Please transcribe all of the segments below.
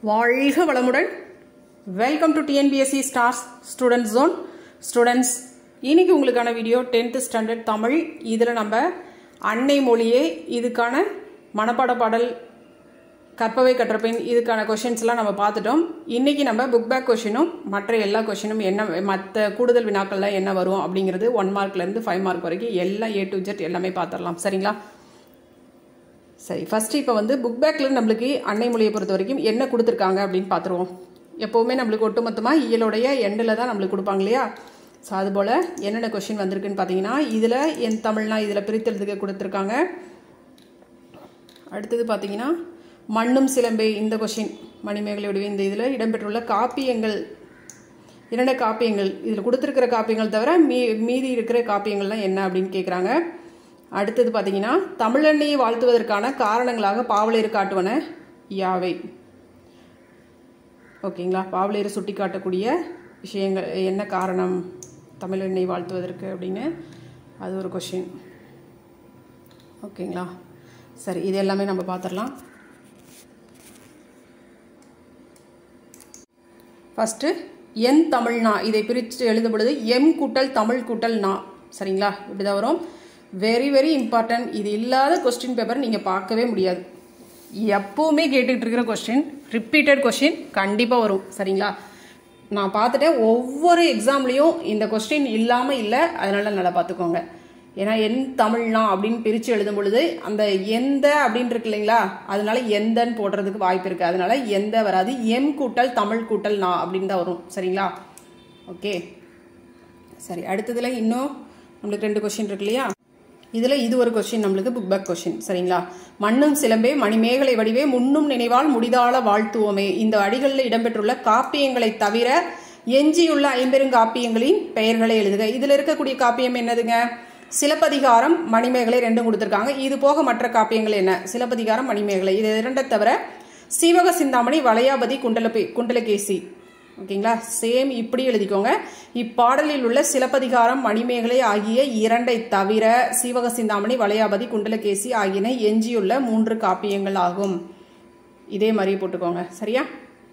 வாழ்க வளமுடன் welcome to TNPSC stars student zone students இன்னைக்கு உங்களுக்கான வீடியோ டென்த்து ஸ்டாண்டர்ட் தமிழ் இதில் நம்ம அன்னை மொழியே இதுக்கான மனப்பாட பாடல் கற்பவை கற்றபின் இதுக்கான கொஷின்ஸ்லாம் நம்ம பார்த்துட்டோம் இன்னைக்கு நம்ம புக் பேக் கொஷினும் மற்ற எல்லா கொஷினும் என்ன மற்ற கூடுதல் வினாக்கள்லாம் என்ன வரும் அப்படிங்கிறது ஒன் மார்க்லேருந்து ஃபைவ் மார்க் வரைக்கும் எல்லாம் ஏ டு ஜெட் எல்லாமே பார்த்துடலாம் சரிங்களா சரி ஃபர்ஸ்ட் இப்போ வந்து புக் பேக்ல நம்மளுக்கு அன்னை மொழியை பொறுத்த வரைக்கும் என்ன கொடுத்துருக்காங்க அப்படின்னு பார்த்துருவோம் எப்போவுமே நம்மளுக்கு ஒட்டுமொத்தமாக இயலுடைய எண்டில் தான் நம்மளுக்கு கொடுப்பாங்க இல்லையா ஸோ அதுபோல் என்னென்ன கொஷின் வந்திருக்குன்னு பார்த்தீங்கன்னா இதில் என் தமிழ்னா இதில் பிரித்தெழுதுக்க கொடுத்துருக்காங்க அடுத்தது பார்த்தீங்கன்னா மண்ணும் சிலம்பே இந்த கொஷின் மணிமேகலையுடைய இந்த இதில் இடம்பெற்றுள்ள காப்பியங்கள் இரண்டு காப்பியங்கள் இதில் கொடுத்துருக்கிற காப்பியங்கள் தவிர மீ மீதி இருக்கிற காப்பியங்கள்லாம் என்ன அப்படின்னு கேட்குறாங்க அடுத்தது பார்த்தீங்கன்னா தமிழெண்ணையை வாழ்த்துவதற்கான காரணங்களாக பாவலேறு காட்டுவன யாவை ஓகேங்களா பாவலேறு சுட்டி காட்டக்கூடிய விஷயங்கள் என்ன காரணம் தமிழெண்ணெய் வாழ்த்துவதற்கு அப்படின்னு அது ஒரு கொஷின் ஓகேங்களா சரி இது எல்லாமே நம்ம பார்த்துடலாம் ஃபஸ்ட்டு என் தமிழ்னா இதை பிரித்து எழுதும் பொழுது எம் கூட்டல் தமிழ் கூட்டல் நா சரிங்களா இப்படி தான் வரும் வெரி வெரி இம்பார்ட்டன்ட் இது இல்லாத கொஸ்டின் பேப்பர் நீங்கள் பார்க்கவே முடியாது எப்போவுமே கேட்டுக்கிட்டு இருக்கிற கொஸ்டின் ரிப்பீட்டட் கொஸ்டின் கண்டிப்பாக வரும் சரிங்களா நான் பார்த்துட்டேன் ஒவ்வொரு எக்ஸாம்லேயும் இந்த கொஸ்டின் இல்லாமல் இல்லை அதனால நல்லா பார்த்துக்கோங்க ஏன்னா என் தமிழ்னா அப்படின்னு பிரித்து எழுதும் பொழுது அந்த எந்த அப்படின்னு இருக்கு இல்லைங்களா அதனால எந்தன்னு போடுறதுக்கு வாய்ப்பு இருக்குது அதனால எந்த வராது எம் கூட்டல் தமிழ் கூட்டல் நா அப்படின்னு தான் வரும் சரிங்களா ஓகே சரி அடுத்ததுல இன்னும் நம்மளுக்கு ரெண்டு கொஸ்டின் இருக்கு இல்லையா இதில் இது ஒரு கொஸ்டின் நம்மளுக்கு புக் பேக் கொஸ்டின் சரிங்களா மண்ணும் சிலம்பே மணிமேகலை வடிவே முன்னும் நினைவால் முடிதாள வாழ்த்துவோமே இந்த அடிகளில் இடம்பெற்றுள்ள காப்பியங்களை தவிர எஞ்சியுள்ள ஐம்பெருங்காப்பியங்களின் பெயர்களை எழுதுக இதில் இருக்கக்கூடிய காப்பியம் என்னதுங்க சிலப்பதிகாரம் மணிமேகலை ரெண்டும் கொடுத்துருக்காங்க இது போக மற்ற காப்பியங்கள் என்ன சிலப்பதிகாரம் மணிமேகலை இது இரண்டை தவிர சீவக சிந்தாமணி வளையாபதி குண்டலபே குண்டலகேசி ஓகேங்களா சேம் இப்படி எழுதிக்கோங்க இப்பாடலில் உள்ள சிலப்பதிகாரம் மணிமேகலை ஆகிய இரண்டை தவிர சீவக சிந்தாமணி வளையாபதி குண்டலகேசி ஆகியன எஞ்சியுள்ள மூன்று காப்பியங்கள் ஆகும் இதே மாதிரி போட்டுக்கோங்க சரியா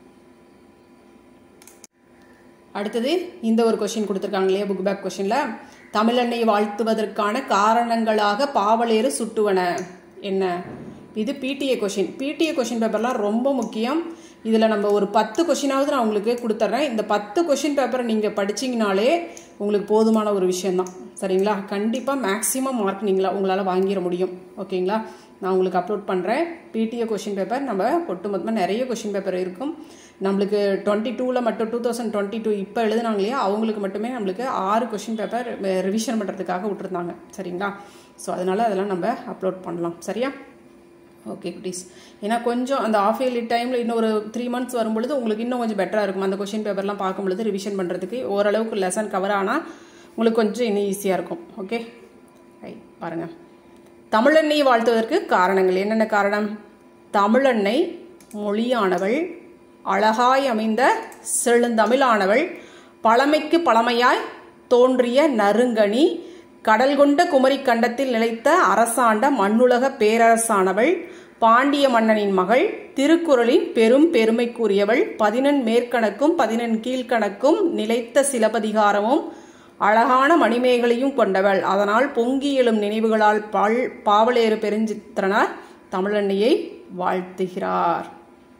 அடுத்தது இந்த ஒரு கொஷின் கொடுத்துருக்காங்க இல்லையா புக் பேக் கொஷினில் தமிழெண்ணை வாழ்த்துவதற்கான காரணங்களாக பாவலேறு சுட்டுவன என்ன இது பிடிஏ கொஷின் பிடிஏ கொஷின் பேப்பர்லாம் ரொம்ப முக்கியம் இதில் நம்ம ஒரு பத்து கொஷினாவது நான் உங்களுக்கு கொடுத்துட்றேன் இந்த பத்து கொஷின் பேப்பரை நீங்கள் படிச்சிங்கனாலே உங்களுக்கு போதுமான ஒரு விஷயந்தான் சரிங்களா கண்டிப்பாக மேக்ஸிமம் மார்க் நீங்களா உங்களால் வாங்கிட முடியும் ஓகேங்களா நான் உங்களுக்கு அப்லோட் பண்ணுறேன் பிடிஏ கொஷின் பேப்பர் நம்ம ஒட்டுமொத்தமாக நிறைய கொஷின் பேப்பர் இருக்கும் நம்மளுக்கு டுவெண்ட்டி டூவில் மட்டும் டூ தௌசண்ட் டுவெண்ட்டி டூ இப்போ எழுதுனாங்க இல்லையா அவங்களுக்கு மட்டுமே நம்மளுக்கு ஆறு கொஷின் பேப்பர் ரிவிஷன் பண்ணுறதுக்காக விட்டுருந்தாங்க சரிங்களா ஸோ அதனால் அதெல்லாம் நம்ம அப்லோட் பண்ணலாம் சரியா ஓகே குட்டீஸ் ஏன்னா கொஞ்சம் அந்த ஆஃப் இயர்லி டைமில் இன்னும் ஒரு த்ரீ மந்த்ஸ் வரும்பொழுது உங்களுக்கு இன்னும் கொஞ்சம் பெட்டராக இருக்கும் அந்த கொஷின் பேப்பர்லாம் பார்க்கும்பொழுது ரிவிஷன் பண்ணுறதுக்கு ஓரளவுக்கு லெசன் கவர் ஆனால் உங்களுக்கு கொஞ்சம் இன்னும் ஈஸியாக இருக்கும் ஓகே ரைட் பாருங்கள் தமிழெண்ணெய் வாழ்த்துவதற்கு காரணங்கள் என்னென்ன காரணம் தமிழெண்ணெய் மொழியானவள் அழகாய் அமைந்த செழுந்தமிழானவள் பழமைக்கு பழமையாய் தோன்றிய நறுங்கனி கடல் கொண்ட குமரி கண்டத்தில் நிலைத்த அரசாண்ட மண்ணுலக பேரரசானவள் பாண்டிய மன்னனின் மகள் திருக்குறளின் பெரும் பெருமைக்குரியவள் பதினெண் மேற்கணக்கும் பதினெண் கீழ்கணக்கும் நிலைத்த சிலப்பதிகாரமும் அழகான மணிமேகலையும் கொண்டவள் அதனால் பொங்கி எழும் நினைவுகளால் பால் பாவலேறு பெருஞ்சித்திரனார் தமிழன்னையை வாழ்த்துகிறார்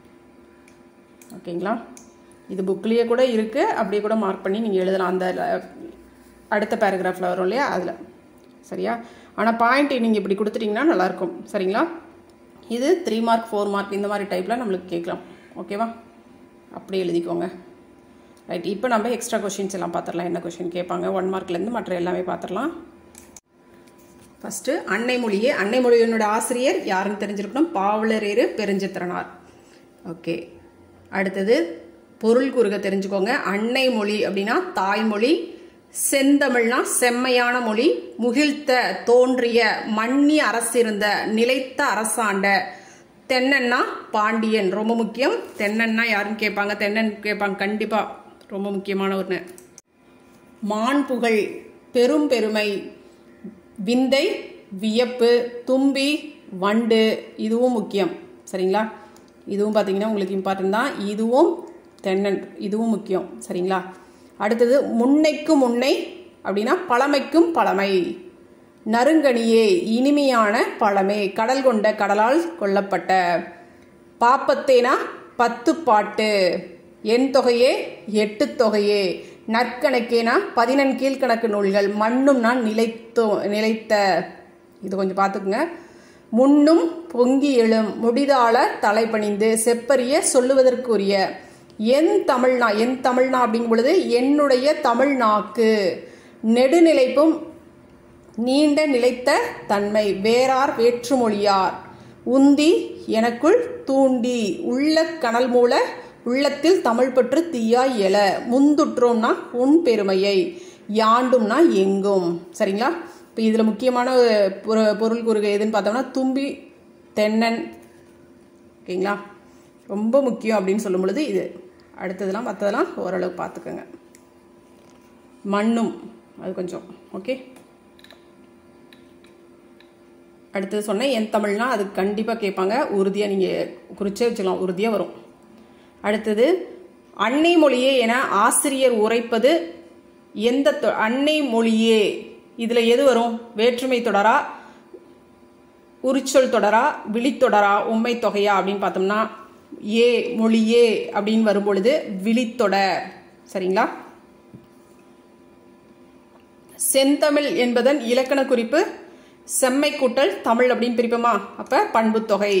ஓகேங்களா இது புக்லேயே கூட இருக்குது அப்படியே கூட மார்க் பண்ணி நீங்கள் எழுதலாம் அந்த அடுத்த பேராகிராஃபில் வரும் இல்லையா அதில் சரியா ஆனால் பாயிண்ட் நீங்கள் இப்படி கொடுத்துட்டிங்கன்னா நல்லாயிருக்கும் சரிங்களா இது த்ரீ மார்க் ஃபோர் மார்க் இந்த மாதிரி டைப்பில் நம்மளுக்கு கேட்கலாம் ஓகேவா அப்படியே எழுதிக்கோங்க ரைட் இப்போ நம்ம எக்ஸ்ட்ரா கொஷின்ஸ் எல்லாம் பார்த்துடலாம் என்ன கொஷின் கேட்பாங்க ஒன் மார்க்லேருந்து மற்ற எல்லாமே பார்த்துடலாம் ஃபஸ்ட்டு அன்னை மொழியே அன்னை மொழியினோட ஆசிரியர் யாருன்னு தெரிஞ்சிருக்கணும் பாவலரேறு பெருஞ்சித்திரனார் ஓகே அடுத்தது பொருள் கூறுக தெரிஞ்சுக்கோங்க அன்னை மொழி அப்படின்னா தாய்மொழி செந்தமிழ்னா செம்மையான மொழி முகிழ்த்த தோன்றிய மன்னி அரசிருந்த நிலைத்த அரசாண்ட தென்னன்னா பாண்டியன் ரொம்ப முக்கியம் தென்னன்னா யாருன்னு கேட்பாங்க தென்னன் கேட்பாங்க கண்டிப்பா ரொம்ப முக்கியமான ஒன்று மான் புகழ் பெரும் பெருமை விந்தை வியப்பு தும்பி வண்டு இதுவும் முக்கியம் சரிங்களா இதுவும் பார்த்தீங்கன்னா உங்களுக்கு இம்பார்ட்டன்ட் தான் இதுவும் தென்னன் இதுவும் முக்கியம் சரிங்களா அடுத்தது முன்னைக்கும் முன்னை அப்படின்னா பழமைக்கும் பழமை நறுங்கனியே இனிமையான பழமே கடல் கொண்ட கடலால் கொல்லப்பட்ட பாப்பத்தேனா பத்து பாட்டு என் தொகையே எட்டு தொகையே நற்கணக்கேனா பதினெண் கீழ்கணக்கு நூல்கள் மண்ணும் நான் நிலைத்தோ நிலைத்த இது கொஞ்சம் பார்த்துக்குங்க முன்னும் பொங்கி எழும் முடிதாள தலைப்பணிந்து செப்பரிய சொல்லுவதற்குரிய என் தமிழ்நா என் தமிழ்நா அப்படிங்கும் பொழுது என்னுடைய தமிழ்நாக்கு நெடுநிலைப்பும் நீண்ட நிலைத்த தன்மை வேறார் வேற்றுமொழியார் உந்தி எனக்குள் தூண்டி உள்ள கனல் மூல உள்ளத்தில் தமிழ் பற்று தீயாய் எழ முந்துற்றோம்னா உன் பெருமையை யாண்டும்னா எங்கும் சரிங்களா இப்போ இதில் முக்கியமான பொரு- பொருள் கூறுகை எதுன்னு பார்த்தோம்னா தும்பி தென்னன் ஓகேங்களா ரொம்ப முக்கியம் அப்படின்னு சொல்லும் பொழுது இது அடுத்ததெல்லாம் மற்றதெல்லாம் ஓரளவு பார்த்துக்கோங்க மண்ணும் அது கொஞ்சம் ஓகே அடுத்தது சொன்னேன் என் தமிழ்னா அது கண்டிப்பாக கேட்பாங்க உறுதியாக நீங்கள் குறிச்சே வச்சுக்கலாம் உறுதியாக வரும் அடுத்தது அன்னை மொழியே என ஆசிரியர் உரைப்பது எந்த தொ- அன்னை மொழியே இதில் எது வரும் வேற்றுமை தொடரா உரிச்சொல் தொடரா விழித்தொடரா உண்மை தொகையா அப்படின்னு பார்த்தோம்னா ஏ மொழியே அப்படின்னு வரும்பொழுது விழித்தொடர் சரிங்களா செந்தமிழ் என்பதன் இலக்கண குறிப்பு செம்மை கூட்டல் தமிழ் அப்படின்னு பிரிப்போமா அப்ப பண்பு தொகை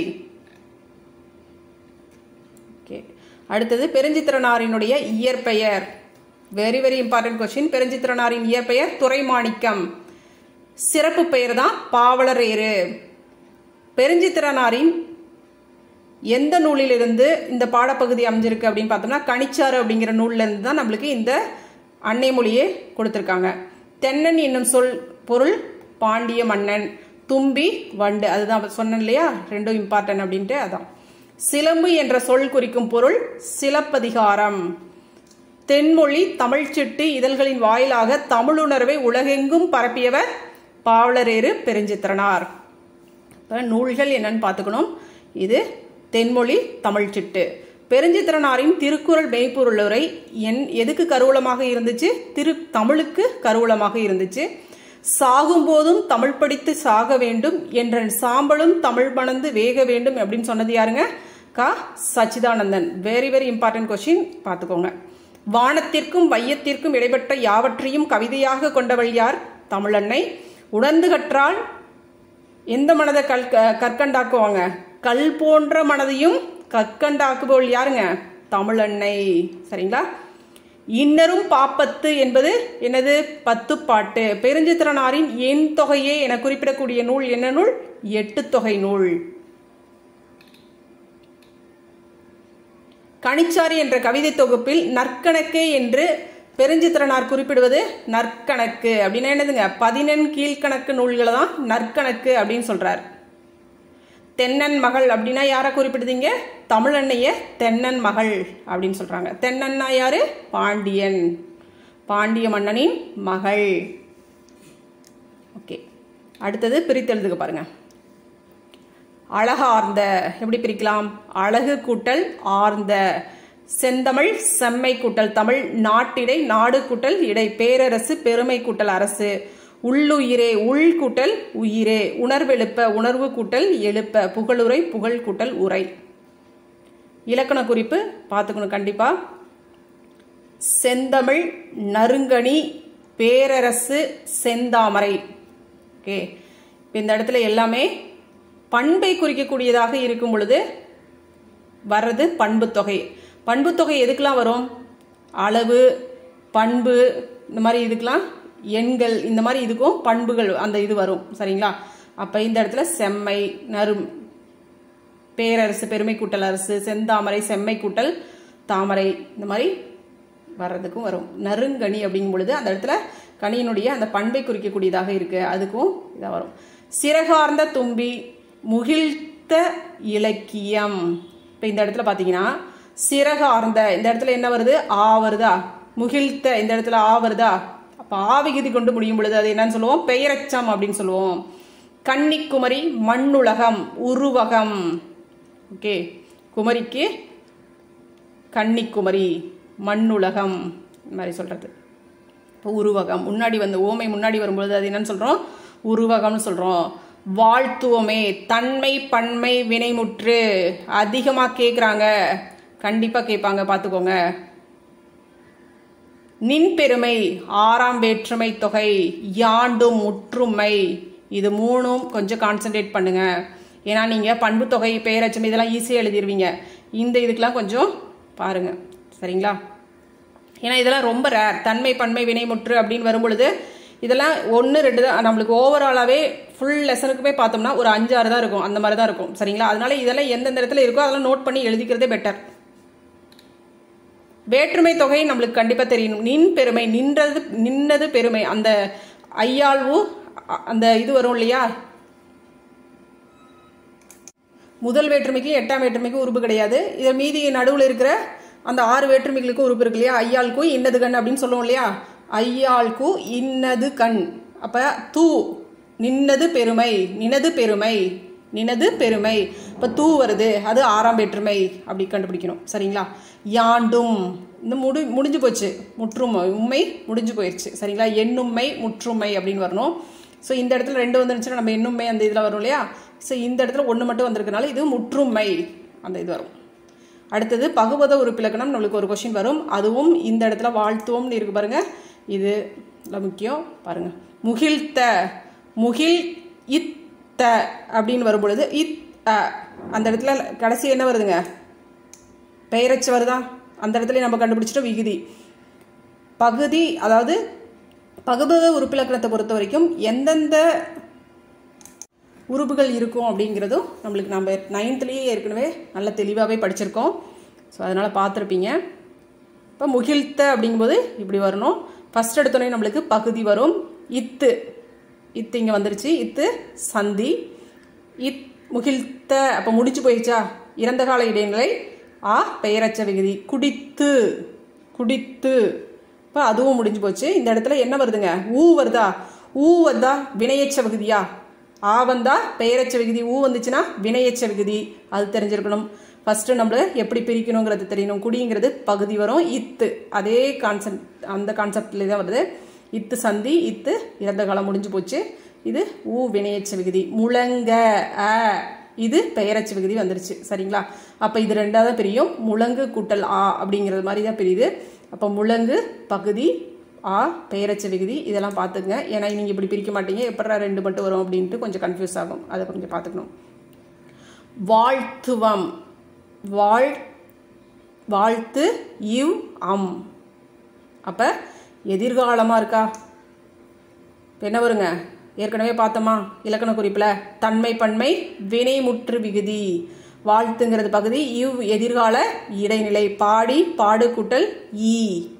ஓகே அடுத்தது பெருஞ்சித்திரனாரினுடைய இயற்பெயர் வெரி வெரி இம்பார்ட்டன்ட் கொஸ்டின் பெருஞ்சித்திரனாரின் இயற்பெயர் துரைமாணிக்கம் சிறப்பு பெயர் தான் பாவலரேறு பெருஞ்சித்திரனாரின் எந்த நூலிலிருந்து இந்த பாடப்பகுதி அமைஞ்சிருக்கு அப்படின்னு பார்த்தோம்னா கணிச்சாறு அப்படிங்கிற நூல்ல இருந்து தான் நம்மளுக்கு இந்த அன்னை மொழியே கொடுத்துருக்காங்க தென்னன் என்னும் சொல் பொருள் பாண்டிய மன்னன் தும்பி வண்டு அதுதான் சொன்னேன் இல்லையா ரெண்டும் இம்பார்ட்டன்ட் அப்படின்ட்டு அதான் சிலம்பு என்ற சொல் குறிக்கும் பொருள் சிலப்பதிகாரம் தென்மொழி தமிழ்ச்சிட்டு இதழ்களின் வாயிலாக தமிழுணர்வை உலகெங்கும் பரப்பியவர் பாவலரேறு பெருஞ்சித்திரனார் இப்போ நூல்கள் என்னன்னு பார்த்துக்கணும் இது தென்மொழி தமிழ்ச்சிட்டு பெருஞ்சித்திரனாரின் திருக்குறள் மெய்ப்பொருளுரை என் எதுக்கு கருவூலமாக இருந்துச்சு திரு தமிழுக்கு கருவூலமாக இருந்துச்சு சாகும்போதும் தமிழ் படித்து சாக வேண்டும் என்ற சாம்பலும் தமிழ் மணந்து வேக வேண்டும் அப்படின்னு சொன்னது யாருங்க Ka Sachidanandan very very important question பார்த்துக்கோங்க வானத்திற்கும் வையத்திற்கும் இடைப்பட்ட யாவற்றையும் கவிதையாக கொண்டவள் யார் தமிழன்னை உணர்ந்து கற்றால் எந்த மனதை கல் க- கற்கண்டாக்குவாங்க கல் போன்ற மனதையும் கற்கண்டாக்குபவள் யாருங்க தமிழன்னை சரிங்களா இன்னரும் பாப்பத்து என்பது என்னது பத்து பாட்டு பெருஞ்சித்திரனாரின் எண் தொகையே என குறிப்பிடக்கூடிய நூல் என்ன நூல் எட்டு தொகை நூல் கணிச்சாரி என்ற கவிதை தொகுப்பில் நற்கணக்கே என்று பெருஞ்சித்திரனார் குறிப்பிடுவது நற்கணக்கு அப்படின்னா என்னதுங்க பதினெண் கீழ்கணக்கு நூல்களை தான் நற்கணக்கு அப்படின்னு சொல்றார் தென்னன் மகள் அப்படின்னா யாரை குறிப்பிடுதீங்க தமிழன்னைய தென்னன் மகள் அப்படின்னு சொல்றாங்க தென்னன்னா யாரு பாண்டியன் பாண்டிய மன்னனின் மகள் ஓகே அடுத்தது பிரித்தெழுதுக பாருங்க அழகார்ந்த எப்படி பிரிக்கலாம் அழகு கூட்டல் ஆர்ந்த செந்தமிழ் செம்மை கூட்டல் தமிழ் நாட்டிடை நாடு கூட்டல் இடை பேரரசு பெருமை கூட்டல் அரசு உள்ளுயிரே உள் கூட்டல் உயிரே உணர்வெழுப்ப உணர்வு கூட்டல் எழுப்ப புகழுரை புகழ் கூட்டல் உரை இலக்கண குறிப்பு பார்த்துக்கணும் கண்டிப்பா செந்தமிழ் நறுங்கனி பேரரசு செந்தாமரை ஓகே இப்போ இந்த இடத்துல எல்லாமே பண்பை குறிக்கக்கூடியதாக இருக்கும் பொழுது வர்றது பண்பு தொகை பண்பு தொகை எதுக்கெல்லாம் வரும் அளவு பண்பு இந்த மாதிரி இதுக்கெல்லாம் எண்கள் இந்த மாதிரி இதுக்கும் பண்புகள் அந்த இது வரும் சரிங்களா அப்போ இந்த இடத்துல செம்மை நறும் பேரரசு பெருமை கூட்டல் அரசு செந்தாமரை செம்மை கூட்டல் தாமரை இந்த மாதிரி வர்றதுக்கும் வரும் நறுங்கனி அப்படிங்கும் பொழுது அந்த இடத்துல கனியினுடைய அந்த பண்பை குறிக்கக்கூடியதாக இருக்கு அதுக்கும் இதாக வரும் சிறகார்ந்த தும்பி முகிழ்த்த இலக்கியம் இப்போ இந்த இடத்துல பார்த்தீங்கன்னா சிறகார்ந்த இந்த இடத்துல என்ன வருது ஆ வருதா முகிழ்த்த இந்த இடத்துல ஆ வருதா அப்போ ஆ விகுதி கொண்டு முடியும் பொழுது அது என்னன்னு சொல்லுவோம் பெயரச்சம் அப்படின்னு சொல்லுவோம் கன்னிக்குமரி மண்ணுலகம் உருவகம் ஓகே குமரிக்கு கன்னிக்குமரி மண்ணுலகம் இந்த மாதிரி சொல்கிறது இப்போ உருவகம் முன்னாடி வந்து ஓமை முன்னாடி வரும்பொழுது அது என்னன்னு சொல்கிறோம் உருவகம்னு சொல்கிறோம் வாழ்த்துவமே தன்மை பன்மை வினைமுற்று அதிகமாக கேட்குறாங்க கண்டிப்பாக கேட்பாங்க பார்த்துக்கோங்க நின் பெருமை ஆறாம் வேற்றுமை தொகை யாண்டும் முற்றுமை இது மூணும் கொஞ்சம் கான்சென்ட்ரேட் பண்ணுங்க ஏன்னா நீங்கள் பண்பு தொகை பெயரச்சம் இதெல்லாம் ஈஸியாக எழுதிடுவீங்க இந்த இதுக்கெல்லாம் கொஞ்சம் பாருங்க சரிங்களா ஏன்னா இதெல்லாம் ரொம்ப ரேர் தன்மை பன்மை வினைமுற்று அப்படின்னு வரும்பொழுது இதெல்லாம் ஒன்று ரெண்டு தான் நம்மளுக்கு ஓவராலாகவே ஃபுல் லெசனுக்குமே பார்த்தோம்னா ஒரு அஞ்சாறு தான் இருக்கும் அந்த மாதிரி தான் இருக்கும் சரிங்களா அதனால இதெல்லாம் எந்தெந்த இடத்துல இருக்கோ அதெல்லாம் நோட் பண்ணி எழுதிக்கிறதே பெட்டர் வேற்றுமை தொகை நம்மளுக்கு கண்டிப்பாக தெரியணும் நின் பெருமை நின்றது நின்னது பெருமை அந்த ஐயாழ்வு அ- அந்த இது வரும் இல்லையா முதல் வேற்றுமைக்கு எட்டாம் வேற்றுமைக்கு உறுப்பு கிடையாது இதில் மீதி நடுவில் இருக்கிற அந்த ஆறு வேற்றுமைகளுக்கும் உறுப்பு இருக்கு இல்லையா ஐயாளுக்கு இன்னது கண் அப்படின்னு சொல்லுவோம் இல்லையா ஐயாளுக்கு இன்னது கண் அப்போ தூ நின்னது பெருமை நினது பெருமை நினது பெருமை இப்போ தூ வருது அது ஆறாம் வேற்றுமை அப்படி கண்டுபிடிக்கணும் சரிங்களா யாண்டும் இந்த முடி முடிஞ்சு போச்சு முற்றுமை உண்மை முடிஞ்சு போயிடுச்சு சரிங்களா எண்ணும்மை முற்றுமை அப்படின்னு வரணும் ஸோ இந்த இடத்துல ரெண்டு வந்துருந்துச்சுன்னா நம்ம எண்ணும்மை அந்த இதில் வரும் இல்லையா ஸோ இந்த இடத்துல ஒன்று மட்டும் வந்திருக்கனால இது முற்றுமை அந்த இது வரும் அடுத்தது பகுபத உறுப்பிலக்கணம் நம்மளுக்கு ஒரு கொஷின் வரும் அதுவும் இந்த இடத்துல வாழ்த்துவோம்னு இருக்கு பாருங்க இது இதுல முக்கியம் பாருங்க முகிழ்த்த முகில் இத்த அப்படின்னு வரும் பொழுது இத் அ. அந்த இடத்துல கடைசி என்ன வருதுங்க பெயரச்சு வருதா அந்த இடத்துல நம்ம கண்டுபிடிச்சிட்டோம் விகுதி பகுதி அதாவது பகுபத உறுப்பிலக்கணத்தை பொறுத்த வரைக்கும் எந்தெந்த உறுப்புகள் இருக்கும் அப்படிங்கிறதும் நம்மளுக்கு நம்ம நைன்த்லேயே ஏற்கனவே நல்ல தெளிவாகவே படிச்சிருக்கோம் ஸோ அதனால் பார்த்துருப்பீங்க இப்போ முகிழ்த்த அப்படிங்கும்போது இப்படி வரணும் ஃபஸ்ட் எடுத்தோடனே நம்மளுக்கு பகுதி வரும் இத்து இத்து இங்கே வந்துருச்சு இத்து சந்தி இத் முகிழ்த்த அப்போ முடிச்சு போயிடுச்சா இறந்த கால இடைநிலை ஆ பெயரச்ச விகுதி குடித்து குடித்து இப்போ அதுவும் முடிஞ்சு போச்சு இந்த இடத்துல என்ன வருதுங்க ஊ வருதா ஊ வந்தா வினையச்ச விகுதியா ஆ வந்தா பெயரச்ச விகுதி ஊ வந்துச்சுன்னா வினையச்ச விகுதி அது தெரிஞ்சிருக்கணும் ஃபர்ஸ்ட் நம்மள எப்படி பிரிக்கணுங்கிறது தெரியணும் குடிங்கிறது பகுதி வரும் இத்து அதே கான்செப்ட் அந்த கான்செப்ட்ல தான் வருது இத்து சந்தி இத்து இறந்த காலம் முடிஞ்சு போச்சு இது ஊ வினையச்ச விகுதி முழங்க அ இது பெயரச்ச விகுதி வந்துருச்சு சரிங்களா அப்போ இது ரெண்டாவது பிரியும் முழங்கு கூட்டல் ஆ அப்படிங்கிறது மாதிரி தான் பிரியுது அப்போ முழங்கு பகுதி ஆ பெயரச்ச விகுதி இதெல்லாம் பார்த்துங்க ஏன்னா நீங்கள் இப்படி பிரிக்க மாட்டீங்க எப்படா ரெண்டு மட்டும் வரும் அப்படின்ட்டு கொஞ்சம் கன்ஃபியூஸ் ஆகும் அதை கொஞ்சம் பார்த்துக்கணும் வாழ்த்துவம் வாழ் வாழ்த்து இவ் அம் அப்போ எதிர்காலமாக இருக்கா இப்ப என்ன வருங்க ஏற்கனவே பார்த்தோமா இலக்கண குறிப்பில் தன்மை பன்மை வினைமுற்று விகுதி வாழ்த்துங்கிறது பகுதி இவ் எதிர்கால இடைநிலை பாடி பாடு கூட்டல் ஈ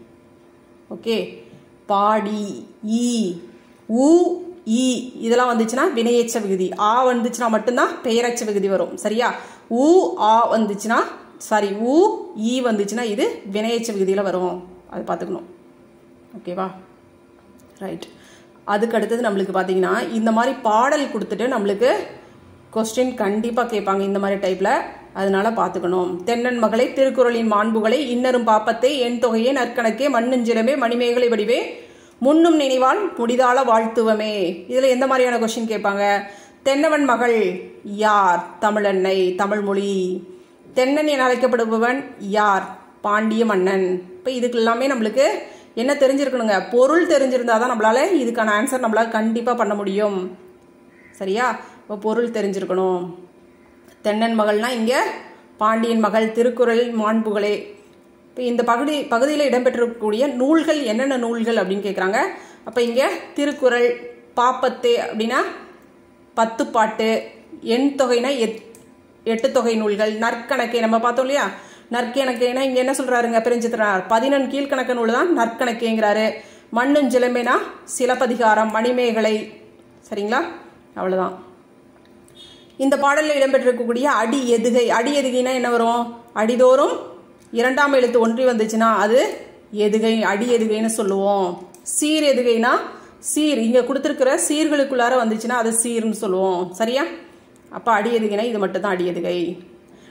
ஓகே பாடி ஈ ஊ ஈ இதெல்லாம் வந்துச்சுன்னா வினையச்ச விகுதி ஆ வந்துச்சுன்னா மட்டும்தான் பெயரச்ச விகுதி வரும் சரியா ஊ ஆ வந்துச்சுன்னா சாரி ஊ ஈ வந்துச்சுன்னா இது வினையச்ச விகுதியில் வரும் அது பார்த்துக்கணும் ஓகேவா ரைட் அதுக்கு அடுத்தது நம்மளுக்கு பார்த்தீங்கன்னா இந்த மாதிரி பாடல் கொடுத்துட்டு நம்மளுக்கு கொஸ்டின் கண்டிப்பாக கேட்பாங்க இந்த மாதிரி டைப்பில் அதனால பார்த்துக்கணும் தென்னன் மகளை திருக்குறளின் மாண்புகளை இன்னரும் பாப்பத்தை என் தொகையே நற்கணக்கே மண்ணுஞ்சிலமே மணிமேகலை வடிவே முன்னும் நினைவால் முடிதால வாழ்த்துவமே இதில் எந்த மாதிரியான கொஸ்டின் கேட்பாங்க தென்னவன் மகள் யார் தமிழன்னை தமிழ்மொழி தென்னன் என அழைக்கப்படுபவன் யார் பாண்டிய மன்னன் இப்போ இதுக்கு எல்லாமே நம்மளுக்கு என்ன தெரிஞ்சிருக்கணுங்க பொருள் தெரிஞ்சிருந்தாதான் தான் நம்மளால இதுக்கான ஆன்சர் நம்மளால கண்டிப்பாக பண்ண முடியும் சரியா இப்போ பொருள் தெரிஞ்சிருக்கணும் தென்னன் மகள்னா இங்கே பாண்டியன் மகள் திருக்குறள் மாண்புகளே இப்போ இந்த பகுதி பகுதியில் இடம்பெற்றிருக்கக்கூடிய நூல்கள் என்னென்ன நூல்கள் அப்படின்னு கேட்குறாங்க அப்போ இங்கே திருக்குறள் பாப்பத்தே அப்படின்னா பத்து பாட்டு எண் தொகைனா எட் எட்டு தொகை நூல்கள் நற்கணக்கே நம்ம பார்த்தோம் இல்லையா நற்கணக்கேனா இங்கே என்ன சொல்கிறாருங்க பிரிஞ்சுத்துறார் பதினெண் கீழ்கணக்கு நூல் தான் நற்கணக்கேங்கிறாரு மண்ணும் சிலம்பேனா சிலப்பதிகாரம் மணிமேகலை சரிங்களா அவ்வளோதான் இந்த பாடலில் இடம்பெற்றிருக்கக்கூடிய அடி எதுகை அடி எதுகைனா என்ன வரும் அடிதோறும் இரண்டாம் எழுத்து ஒன்றி வந்துச்சுன்னா அது எதுகை அடி எதுகைன்னு சொல்லுவோம் சீர் எதுகைனா சீர் இங்கே கொடுத்துருக்கிற சீர்களுக்குள்ளார வந்துச்சுன்னா அது சீர்னு சொல்லுவோம் சரியா அப்போ அடி எதுகைனா இது மட்டும் தான் அடி எதுகை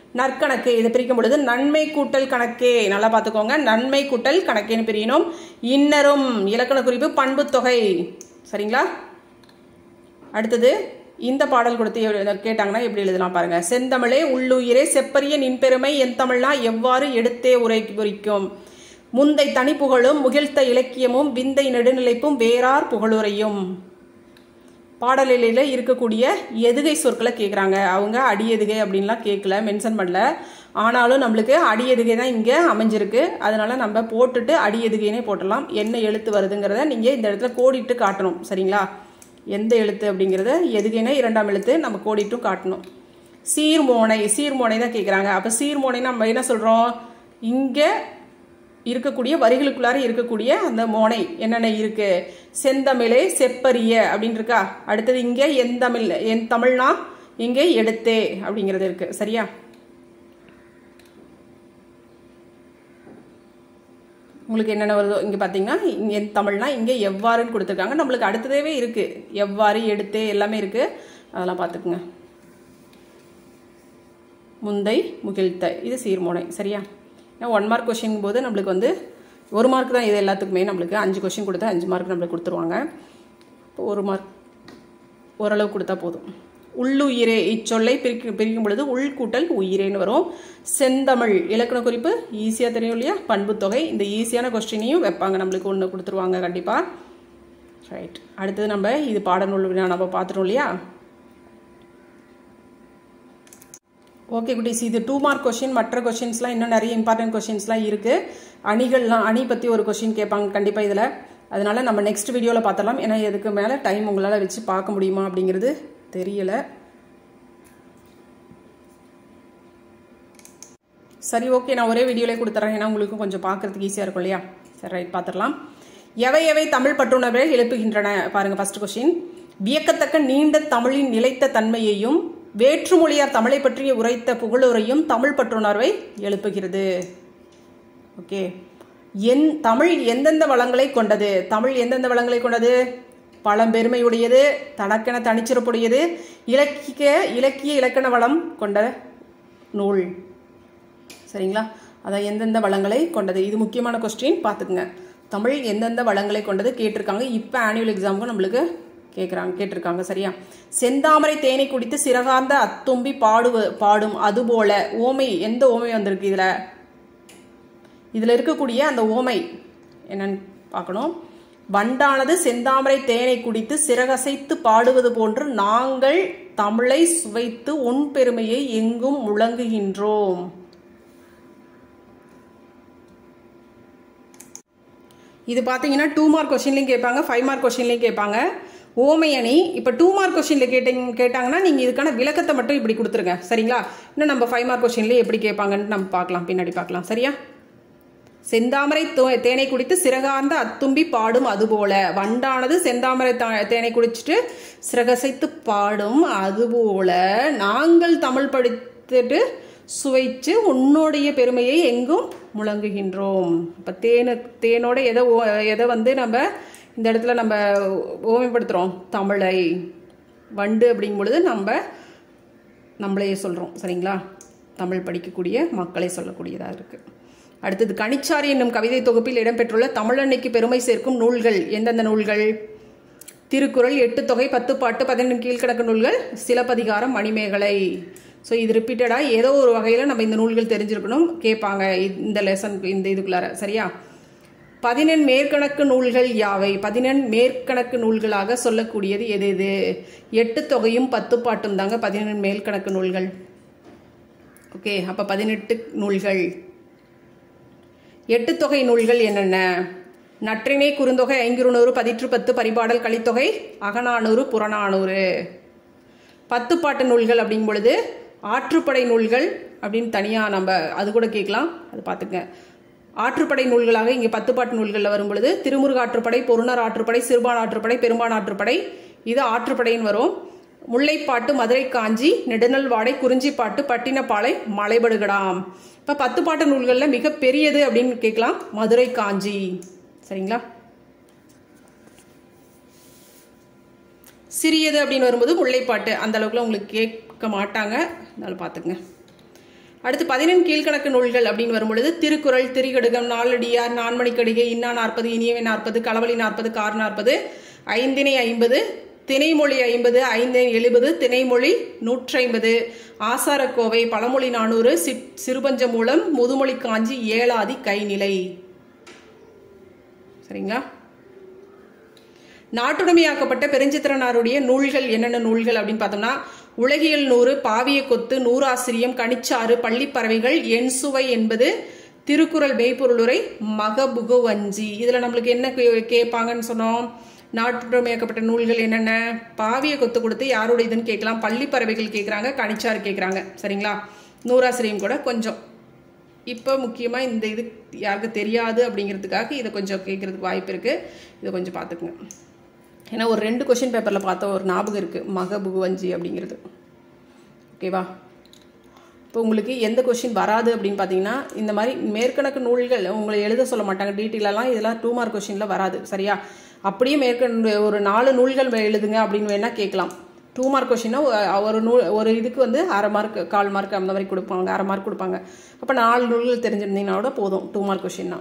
நற்கணக்கு இதை பிரிக்கும் பொழுது நன்மை கூட்டல் கணக்கே நல்லா பார்த்துக்கோங்க நன்மை கூட்டல் கணக்கேன்னு பிரியணும் இன்னரும் இலக்கண குறிப்பு பண்பு தொகை சரிங்களா அடுத்தது இந்த பாடல் கொடுத்து எவ்வளவு- கேட்டாங்கன்னா எப்படி எழுதலாம் பாருங்க செந்தமிழே உள்ளுயிரே செப்பரிய நின்பெருமை என் தமிழ்னா எவ்வாறு எடுத்தே உரை உரிக்கும் முந்தை தனி புகழும் முகிழ்த்த இலக்கியமும் விந்தை நெடுநிலைப்பும் வேறார் புகழுரையும் பாடலில் இருக்கக்கூடிய எதுகை சொற்களை கேட்குறாங்க அவங்க அடியெதுகை அப்படின்லாம் கேட்கல மென்ஷன் பண்ணல ஆனாலும் நம்மளுக்கு அடியெதுகை தான் இங்கே அமைஞ்சிருக்கு அதனால நம்ம போட்டுட்டு அடியெதுகைனே போட்டலாம் என்ன எழுத்து வருதுங்கிறத நீங்கள் இந்த இடத்துல கோடிட்டு காட்டணும் சரிங்களா எந்த எழுத்து அப்படிங்கிறத எதுகைனா இரண்டாம் எழுத்து நம்ம கோடிட்டும் காட்டணும் சீர்மோனை சீர்மோனை தான் கேட்குறாங்க அப்போ சீர்மோனை நம்ம என்ன சொல்கிறோம் இங்கே இருக்கக்கூடிய வரிகளுக்குள்ளார இருக்கக்கூடிய அந்த மோனை என்னென்ன இருக்கு செந்தமிழே செப்பரிய அப்படின்னு இருக்கா அடுத்தது இங்கே என் தமிழ் என் தமிழ்னா இங்கே எடுத்தே அப்படிங்கிறது இருக்கு சரியா உங்களுக்கு என்னென்ன வருதோ இங்கே பார்த்தீங்கன்னா இங்கே என் தமிழ்னா இங்கே எவ்வாறுன்னு கொடுத்துருக்காங்க நம்மளுக்கு அடுத்ததேவே இருக்கு எவ்வாறு எடுத்தே எல்லாமே இருக்கு அதெல்லாம் பார்த்துக்குங்க முந்தை முகிழ்த்த இது சீர்மோனை சரியா ஏன்னா ஒன் மார்க் கொஷின் போது நம்மளுக்கு வந்து ஒரு மார்க் தான் இது எல்லாத்துக்குமே நம்மளுக்கு அஞ்சு கொஷின் கொடுத்தா அஞ்சு மார்க் நம்மளுக்கு கொடுத்துருவாங்க இப்போ ஒரு மார்க் ஓரளவு கொடுத்தா போதும் உள்ளுயிரே இச்சொல்லை பிரிக்க பிரிக்கும் பொழுது உள்கூட்டல் உயிரேன்னு வரும் செந்தமிழ் இலக்கண குறிப்பு ஈஸியாக தெரியும் இல்லையா பண்புத்தொகை இந்த ஈஸியான கொஸ்டினையும் வைப்பாங்க நம்மளுக்கு ஒன்று கொடுத்துருவாங்க கண்டிப்பாக ரைட் அடுத்தது நம்ம இது பாடநூல் வினா நம்ம பார்த்துட்டோம் இல்லையா ஓகே குட்டீஸ் இது டூ மார்க் கொஷின் மற்ற கொஷின்ஸ்லாம் இன்னும் நிறைய இம்பார்ட்டன்ட் கொஷின்ஸ்லாம் இருக்குது அணிகள்லாம் அணி பற்றி ஒரு கொஷின் கேட்பாங்க கண்டிப்பாக இதில் அதனால நம்ம நெக்ஸ்ட் வீடியோவில் பார்த்தலாம் ஏன்னா இதுக்கு மேலே டைம் உங்களால் வச்சு பார்க்க முடியுமா அப்படிங்கிறது தெரியல சரி ஓகே நான் ஒரே வீடியோலே கொடுத்துறேன் ஏன்னா உங்களுக்கு கொஞ்சம் பார்க்கறதுக்கு ஈஸியாக இருக்கும் இல்லையா சரி ரைட் பார்த்துடலாம் எவை எவை தமிழ் பற்றுணர்வை எழுப்புகின்றன பாருங்க ஃபர்ஸ்ட் கொஸ்டின் வியக்கத்தக்க நீண்ட தமிழின் நிலைத்த தன்மையையும் வேற்றுமொழியார் தமிழை பற்றிய உரைத்த புகழுரையும் தமிழ் பற்றுணர்வை எழுப்புகிறது ஓகே என் தமிழ் எந்தெந்த வளங்களை கொண்டது தமிழ் எந்தெந்த வளங்களை கொண்டது பழம்பெருமையுடையது தனக்கென தனிச்சிறப்புடையது இலக்கிய இலக்கிய இலக்கண வளம் கொண்ட நூல் சரிங்களா அதான் எந்தெந்த வளங்களை கொண்டது இது முக்கியமான கொஸ்டின் பார்த்துக்குங்க தமிழ் எந்தெந்த வளங்களை கொண்டது கேட்டிருக்காங்க இப்போ ஆனுவல் எக்ஸாமுக்கும் நம்மளுக்கு கேட்குறாங்க கேட்டிருக்காங்க சரியா செந்தாமரை தேனை குடித்து சிறகார்ந்த அத்தும்பி பாடுவ பாடும் அதுபோல ஓமை எந்த ஓமை வந்திருக்கு இதில் இதில் இருக்கக்கூடிய அந்த ஓமை என்னன்னு பார்க்கணும் வண்டானது செந்தாமரை தேனை குடித்து சிறகசைத்து பாடுவது போன்று நாங்கள் தமிழை சுவைத்து உன் பெருமையை எங்கும் முழங்குகின்றோம் இது பார்த்தீங்கன்னா டூ மார்க் கொஷின்லையும் கேட்பாங்க ஃபைவ் மார்க் கொஷின்லையும் கேட்பாங்க ஓமை அணி இப்போ டூ மார்க் கொஷினில் கேட்டிங் கேட்டாங்கன்னா நீங்கள் இதுக்கான விளக்கத்தை மட்டும் இப்படி கொடுத்துருங்க சரிங்களா இன்னும் நம்ம ஃபைவ் மார்க் கொஷின்லேயே எப்படி கேட்பாங்கன்னு நம்ம பார்க்கலாம் பின்னாடி பார்க்கலாம் சரியா செந்தாமரை தோ- தேனை குடித்து சிறகார்ந்த அத்தும்பி பாடும் அதுபோல வண்டானது செந்தாமரை தா- தேனை குடிச்சிட்டு சிறகசைத்து பாடும் அதுபோல நாங்கள் தமிழ் படித்துட்டு சுவைச்சு உன்னுடைய பெருமையை எங்கும் முழங்குகின்றோம் இப்போ தேனு தேனோட எதை ஓ- எதை வந்து நம்ம இந்த இடத்துல நம்ம ஓமைப்படுத்துகிறோம் தமிழை வண்டு அப்படிங்கும் பொழுது நம்ம நம்மளையே சொல்கிறோம் சரிங்களா தமிழ் படிக்கக்கூடிய மக்களை சொல்லக்கூடியதாக இருக்குது அடுத்தது கனிச்சாரி என்னும் கவிதை தொகுப்பில் இடம்பெற்றுள்ள தமிழன்னைக்கு பெருமை சேர்க்கும் நூல்கள் எந்தெந்த நூல்கள் திருக்குறள் எட்டு தொகை பத்து பாட்டு பதினெண்டு கீழ்க்கணக்கு நூல்கள் சிலப்பதிகாரம் மணிமேகலை ஸோ இது ரிப்பீட்டடாக ஏதோ ஒரு வகையில் நம்ம இந்த நூல்கள் தெரிஞ்சிருக்கணும் கேட்பாங்க இந்த லெசன் இந்த இதுக்குள்ளார சரியா பதினெண் மேற்கணக்கு நூல்கள் யாவை பதினெண் மேற்கணக்கு நூல்களாக சொல்லக்கூடியது எது எது எட்டு தொகையும் பத்து பாட்டும் தாங்க பதினெண் மேல்கணக்கு நூல்கள் ஓகே அப்போ பதினெட்டு நூல்கள் எட்டு தொகை நூல்கள் என்னென்ன நற்றிணை குறுந்தொகை ஐங்குறுநூறு பதிற்று பத்து பரிபாடல் கலித்தொகை அகநானூறு புறநானூறு பத்து பாட்டு நூல்கள் அப்படிங்கும் பொழுது ஆற்றுப்படை நூல்கள் அப்படின்னு தனியாக நம்ம அது கூட கேட்கலாம் அது பார்த்துங்க ஆற்றுப்படை நூல்களாக இங்கே பத்து பாட்டு நூல்களில் வரும் பொழுது திருமுருக ஆற்றுப்படை பொருணர் ஆற்றுப்படை சிறுபான் ஆற்றுப்படை பெரும்பான் ஆற்றுப்படை இது ஆற்றுப்படைன்னு வரும் முல்லைப்பாட்டு மதுரை காஞ்சி நெடுநல் வாடை குறிஞ்சிப்பாட்டு பட்டினப்பாலை மலைபடுகடாம் இப்போ பத்து பாட்டு நூல்களில் மிக பெரியது அப்படின்னு கேட்கலாம் மதுரை காஞ்சி சரிங்களா சிறியது அப்படின்னு வரும்போது முல்லைப்பாட்டு அந்த அளவுக்குலாம் உங்களுக்கு கேட்க மாட்டாங்க அதனால பார்த்துக்குங்க அடுத்து பதினெண் கீழ்கணக்கு நூல்கள் அப்படின்னு வரும்பொழுது திருக்குறள் திரிகடுகம் நாலடியார் நான்மணிக்கடிகை இன்னா நாற்பது இனியவை நாற்பது களவழி நாற்பது கார் நாற்பது ஐந்தினை ஐம்பது திணைமொழி ஐம்பது ஐந்தினை எழுபது திணைமொழி நூற்றைம்பது ஆசாரக்கோவை பழமொழி நானூறு சிற் சிறுபஞ்ச மூலம் முதுமொழி காஞ்சி ஏழாதி கைநிலை சரிங்களா நாட்டுடைமையாக்கப்பட்ட பெருஞ்சித்திரனாருடைய நூல்கள் என்னென்ன நூல்கள் அப்படின்னு பார்த்தோம்னா உலகியல் நூறு பாவிய கொத்து நூறாசிரியம் கனிச்சாறு பள்ளிப்பறவைகள் என் சுவை என்பது திருக்குறள் மெய்ப்பொருளுரை மகபுகவஞ்சி இதில் நம்மளுக்கு என்ன கே- கேட்பாங்கன்னு சொன்னோம் நாட்டுடைமையாக்கப்பட்ட நூல்கள் என்னென்ன பாவிய கொத்து கொடுத்து யாரோட இதுன்னு கேட்கலாம் பள்ளிப்பறவைகள் கேட்குறாங்க கனிச்சாறு கேட்குறாங்க சரிங்களா நூறாசிரியம் கூட கொஞ்சம் இப்போ முக்கியமாக இந்த இது யாருக்கு தெரியாது அப்படிங்கிறதுக்காக இதை கொஞ்சம் கேட்குறதுக்கு வாய்ப்பு இருக்குது இதை கொஞ்சம் பார்த்துக்குங்க ஏன்னா ஒரு ரெண்டு கொஷின் பேப்பரில் பார்த்த ஒரு ஞாபகம் இருக்குது மக புகுவஞ்சி அப்படிங்கிறது ஓகேவா இப்போ உங்களுக்கு எந்த கொஷின் வராது அப்படின்னு பார்த்தீங்கன்னா இந்த மாதிரி மேற்கணக்கு நூல்கள் உங்களை எழுத சொல்ல மாட்டாங்க டீட்டெயிலெல்லாம் இதெல்லாம் டூ மார்க் கொஷினில் வராது சரியா அப்படியே மேற்கொண்டு ஒரு நாலு நூல்கள் எழுதுங்க அப்படின்னு வேணால் கேட்கலாம் டூ மார்க் கொஷினா ஒரு நூல் ஒரு இதுக்கு வந்து அரை மார்க் கால் மார்க் அந்த மாதிரி கொடுப்பாங்க அரை மார்க் கொடுப்பாங்க அப்போ நாலு நூல்கள் தெரிஞ்சிருந்தீங்கன்னா கூட போதும் டூ மார்க் கொஷின்னா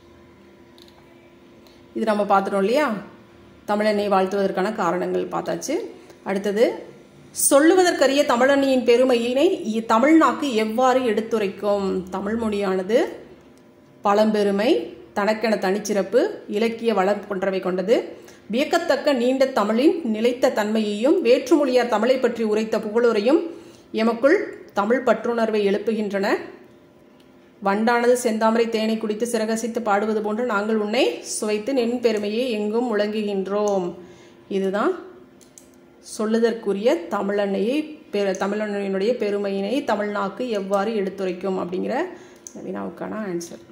இது நம்ம பார்த்துட்டோம் இல்லையா தமிழெண்ணை வாழ்த்துவதற்கான காரணங்கள் பார்த்தாச்சு அடுத்தது சொல்லுவதற்கரிய தமிழண்ணியின் பெருமையினை இ- தமிழ்நாக்கு எவ்வாறு எடுத்துரைக்கும் தமிழ் மொழியானது பழம்பெருமை தனக்கென தனிச்சிறப்பு இலக்கிய வளம் போன்றவை கொண்டது வியக்கத்தக்க நீண்ட தமிழின் நிலைத்த தன்மையையும் வேற்றுமொழியார் தமிழை பற்றி உரைத்த புகழுரையும் எமக்குள் தமிழ் பற்றுணர்வை எழுப்புகின்றன வண்டானது செந்தாமரை தேனை குடித்து சிறகசித்து பாடுவது போன்று நாங்கள் உன்னை சுவைத்து நின் பெருமையை எங்கும் முழங்குகின்றோம் இதுதான் சொல்லுதற்குரிய தமிழன்னையை பெ தமிழன்னையினுடைய பெருமையினை தமிழ்நாக்கு எவ்வாறு எடுத்துரைக்கும் அப்படிங்கிற இந்த வினாவுக்கான ஆன்சர்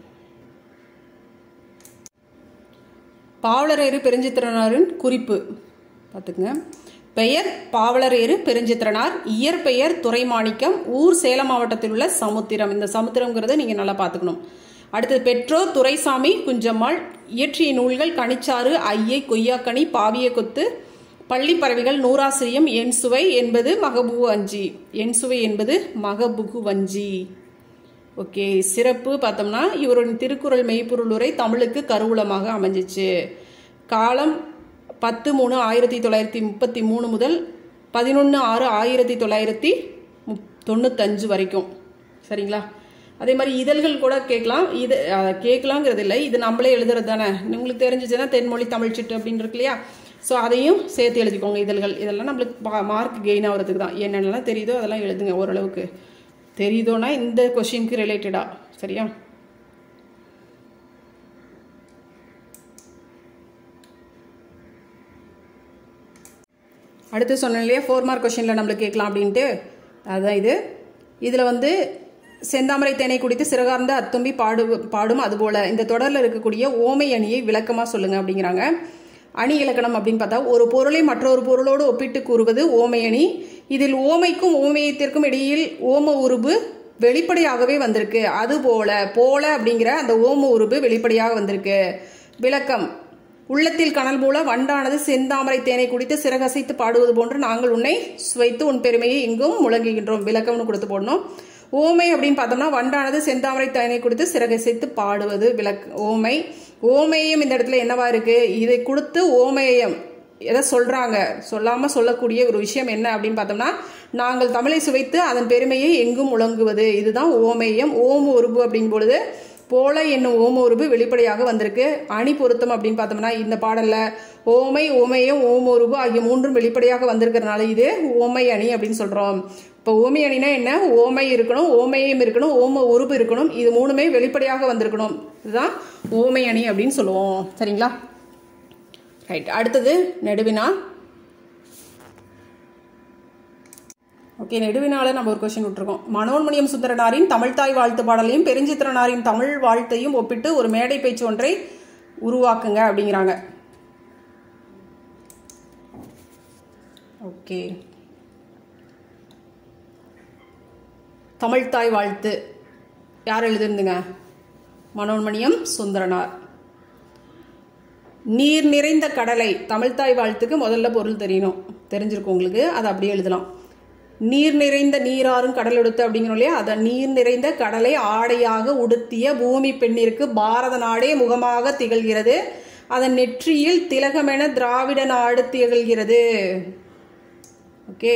பாவலரேறு பெருஞ்சித்திரனாரின் குறிப்பு பார்த்துக்குங்க பெயர் பாவலரேறு பெருஞ்சித்திரனார் இயற்பெயர் துரைமாணிக்கம் ஊர் சேலம் மாவட்டத்தில் உள்ள சமுத்திரம் இந்த சமுத்திரங்கிறத நீங்கள் நல்லா பார்த்துக்கணும் அடுத்தது பெற்றோர் துரைசாமி குஞ்சம்மாள் இயற்றிய நூல்கள் கனிச்சாறு ஐயை கொய்யாக்கனி பாவிய கொத்து பள்ளிப்பறவைகள் நூறாசிரியம் என் சுவை என்பது மகபுகு வஞ்சி என் சுவை என்பது மகபுகு வஞ்சி ஓகே சிறப்பு பார்த்தோம்னா இவரின் திருக்குறள் மெய்ப்பொருள் உரை தமிழுக்கு கருவூலமாக அமைஞ்சிச்சு காலம் பத்து மூணு ஆயிரத்தி தொள்ளாயிரத்தி முப்பத்தி மூணு முதல் பதினொன்று ஆறு ஆயிரத்தி தொள்ளாயிரத்தி முப் தொண்ணூத்தஞ்சு வரைக்கும் சரிங்களா அதே மாதிரி இதழ்கள் கூட கேட்கலாம் இது அஹ், கேட்கலாங்கிறது இல்லை இது நம்மளே எழுதுறது தானே உங்களுக்கு தெரிஞ்சிச்சுன்னா தென்மொழி தமிழ் சிட்டு அப்படின்னு இருக்கு இல்லையா ஸோ அதையும் சேர்த்து எழுதிக்கோங்க இதழ்கள் இதெல்லாம் நம்மளுக்கு மார்க் கெயின் ஆகிறதுக்கு தான் என்னென்னலாம் தெரியுதோ அதெல்லாம் எழுதுங்க ஓரளவுக்கு தெரியுதோனா இந்த கொஷினுக்கு ரிலேட்டடா சரியா அடுத்து சொன்னேன் இல்லையா ஃபோர் மார்க் கொஷினில் நம்மளுக்கு கேட்கலாம் அப்படின்ட்டு அதுதான் இது இதில் வந்து செந்தாமரை தேனை குடித்து சிறகார்ந்த அத்தும்பி பாடு பாடும் அதுபோல இந்த தொடரில் இருக்கக்கூடிய ஓமை அணியை விளக்கமாக சொல்லுங்க அப்படிங்கிறாங்க அணி இலக்கணம் அப்படின்னு பார்த்தா ஒரு பொருளை மற்றொரு பொருளோடு ஒப்பிட்டு கூறுவது ஓமை அணி இதில் ஓமைக்கும் ஓமையத்திற்கும் இடையில் ஓம உருபு வெளிப்படையாகவே வந்திருக்கு அதுபோல போல அப்படிங்கிற அந்த ஓம உருபு வெளிப்படையாக வந்திருக்கு விளக்கம் உள்ளத்தில் கனல் மூல வண்டானது செந்தாமரை தேனை குடித்து சிறகசைத்து பாடுவது போன்று நாங்கள் உன்னை சுவைத்து உன் பெருமையை எங்கும் முழங்குகின்றோம் விளக்கம்னு கொடுத்து போடணும் ஓமை அப்படின்னு பார்த்தோம்னா வண்டானது செந்தாமரை தேனை குடித்து சிறகசைத்து பாடுவது விளக் ஓமை ஓமையும் இந்த இடத்துல என்னவா இருக்கு இதை கொடுத்து ஓமேயம் எதை சொல்றாங்க சொல்லாம சொல்லக்கூடிய ஒரு விஷயம் என்ன அப்படின்னு பார்த்தோம்னா நாங்கள் தமிழை சுவைத்து அதன் பெருமையை எங்கும் முழங்குவது இதுதான் ஓமேயம் ஓம உருபு அப்படின் பொழுது போல என்னும் ஓம உருபு வெளிப்படையாக வந்திருக்கு அணி பொருத்தம் அப்படின்னு பார்த்தோம்னா இந்த பாடல்ல ஓமை ஓமையம் ஓம உருபு ஆகிய மூன்றும் வெளிப்படையாக வந்திருக்கிறதுனால இது ஓமை அணி அப்படின்னு சொல்றோம் இப்போ ஓமை அணினா என்ன ஓமை இருக்கணும் ஓமையம் இருக்கணும் ஓம உருபு இருக்கணும் இது மூணுமே வெளிப்படையாக வந்திருக்கணும் இதுதான் ஓமை அணி அப்படின்னு சொல்லுவோம் சரிங்களா ரைட் அடுத்தது நெடுவினா ஓகே நெடுவினால நம்ம ஒரு கொஸ்டின் விட்டுருக்கோம் மனோன்மணியம் சுந்தரனாரின் தமிழ்தாய் வாழ்த்து பாடலையும் பெருஞ்சித்திரனாரின் தமிழ் வாழ்த்தையும் ஒப்பிட்டு ஒரு மேடை பேச்சு ஒன்றை உருவாக்குங்க அப்படிங்கிறாங்க ஓகே தமிழ்தாய் வாழ்த்து யார் எழுதிருந்துங்க மனோன்மணியம் சுந்தரனார் நீர் நிறைந்த கடலை தமிழ்தாய் வாழ்த்துக்கு முதல்ல பொருள் தெரியணும் தெரிஞ்சிருக்கும் உங்களுக்கு அதை அப்படியே எழுதலாம் நீர் நிறைந்த நீராறும் கடல் உடுத்து அப்படிங்கிறோம் இல்லையா அதை நீர் நிறைந்த கடலை ஆடையாக உடுத்திய பூமி பெண்ணிற்கு பாரத நாடே முகமாக திகழ்கிறது அதன் நெற்றியில் திலகமென திராவிட நாடு திகழ்கிறது ஓகே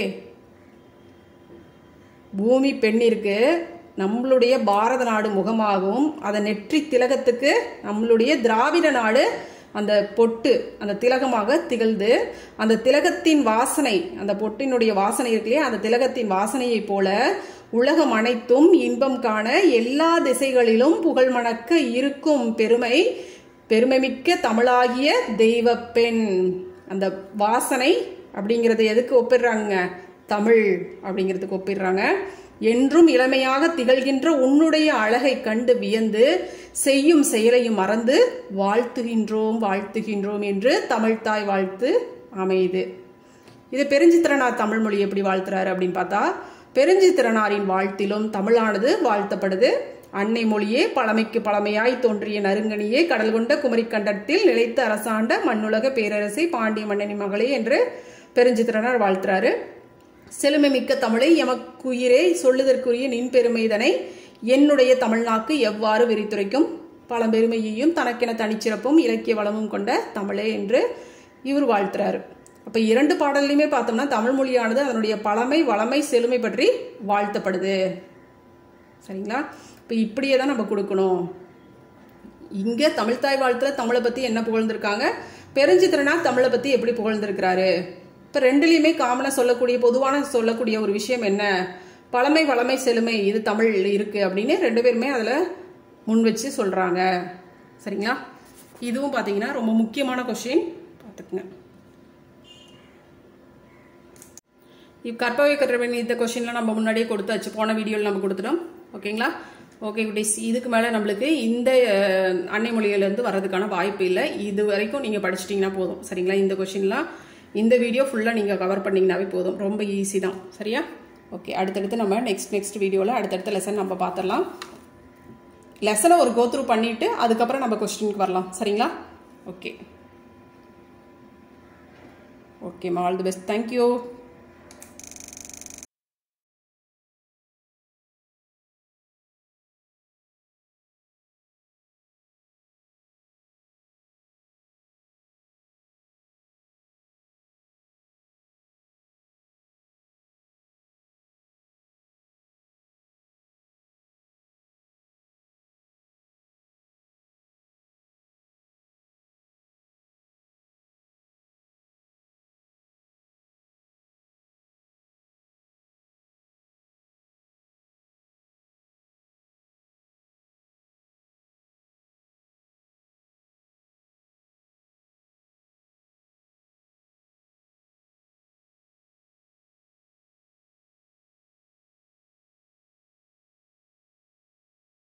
பூமி பெண்ணிற்கு நம்மளுடைய பாரத நாடு முகமாகவும் அதன் நெற்றி திலகத்துக்கு நம்மளுடைய திராவிட நாடு அந்த பொட்டு அந்த திலகமாக திகழ்ந்து அந்த திலகத்தின் வாசனை அந்த பொட்டினுடைய வாசனை இருக்கு இல்லையா அந்த திலகத்தின் வாசனையைப் போல உலகம் அனைத்தும் இன்பம் காண எல்லா திசைகளிலும் புகழ் மணக்க இருக்கும் பெருமை பெருமைமிக்க தமிழாகிய தெய்வ பெண் அந்த வாசனை அப்படிங்கிறது எதுக்கு ஒப்பிடுறாங்க தமிழ் அப்படிங்கிறதுக்கு ஒப்பிடுறாங்க என்றும் இளமையாக திகழ்கின்ற உன்னுடைய அழகை கண்டு வியந்து செய்யும் செயலையும் மறந்து வாழ்த்துகின்றோம் வாழ்த்துகின்றோம் என்று தமிழ்தாய் வாழ்த்து அமையுது இது பெருஞ்சித்திரனார் தமிழ் மொழி எப்படி வாழ்த்துறாரு அப்படின்னு பார்த்தா பெருஞ்சித்திரனாரின் வாழ்த்திலும் தமிழானது வாழ்த்தப்படுது அன்னை மொழியே பழமைக்கு பழமையாய் தோன்றிய நறுங்கனியே கடல் கொண்ட குமரிக்கண்டத்தில் நிலைத்து அரசாண்ட மண்ணுலக பேரரசை பாண்டிய மன்னனின் மகளே என்று பெருஞ்சித்திரனார் வாழ்த்துறாரு செழுமை மிக்க தமிழை எமக்குயிரே சொல்லுதற்குரிய நின் பெருமைதனை என்னுடைய தமிழ்நாக்கு எவ்வாறு விரித்துரைக்கும் பழம்பெருமையையும் தனக்கென தனிச்சிறப்பும் இலக்கிய வளமும் கொண்ட தமிழே என்று இவர் வாழ்த்துறாரு அப்ப இரண்டு பாடல்லையுமே பார்த்தோம்னா தமிழ் மொழியானது அதனுடைய பழமை வளமை செழுமை பற்றி வாழ்த்தப்படுது சரிங்களா இப்போ இப்படியே தான் நம்ம கொடுக்கணும் இங்கே தமிழ்தாய் வாழ்த்துல தமிழை பற்றி என்ன புகழ்ந்திருக்காங்க பெருஞ்சித்திரனார் தமிழை பற்றி எப்படி புகழ்ந்திருக்கிறாரு இப்போ ரெண்டுலேயுமே காமனாக சொல்லக்கூடிய பொதுவான சொல்லக்கூடிய ஒரு விஷயம் என்ன பழமை வளமை செழுமை இது தமிழ் இருக்கு அப்படின்னு ரெண்டு பேருமே அதில் முன் வச்சு சொல்கிறாங்க சரிங்களா இதுவும் பார்த்தீங்கன்னா ரொம்ப முக்கியமான கொஷின் பார்த்துக்குங்க இப்போ கற்பவை கற்றவன் இந்த கொஷின்லாம் நம்ம முன்னாடியே கொடுத்தாச்சு போன வீடியோவில் நம்ம கொடுத்துட்டோம் ஓகேங்களா ஓகே குட்டீஸ் இதுக்கு மேலே நம்மளுக்கு இந்த அஹ், அன்னை மொழியிலேருந்து வர்றதுக்கான வாய்ப்பு இல்லை இது வரைக்கும் நீங்கள் படிச்சிட்டிங்கன்னா போதும் சரிங்களா இந்த கொஷின்லாம் இந்த வீடியோ ஃபுல்லாக நீங்கள் கவர் பண்ணிங்கனாவே போதும் ரொம்ப ஈஸி தான் சரியா ஓகே அடுத்தடுத்து நம்ம நெக்ஸ்ட் நெக்ஸ்ட் வீடியோவில் அடுத்தடுத்த லெசன் நம்ம பார்த்துடலாம் லெசனை ஒரு கோத்ரூ பண்ணிவிட்டு அதுக்கப்புறம் நம்ம கொஸ்டினுக்கு வரலாம் சரிங்களா ஓகே ஓகேம்மா ஆல் தி பெஸ்ட் தேங்க்யூ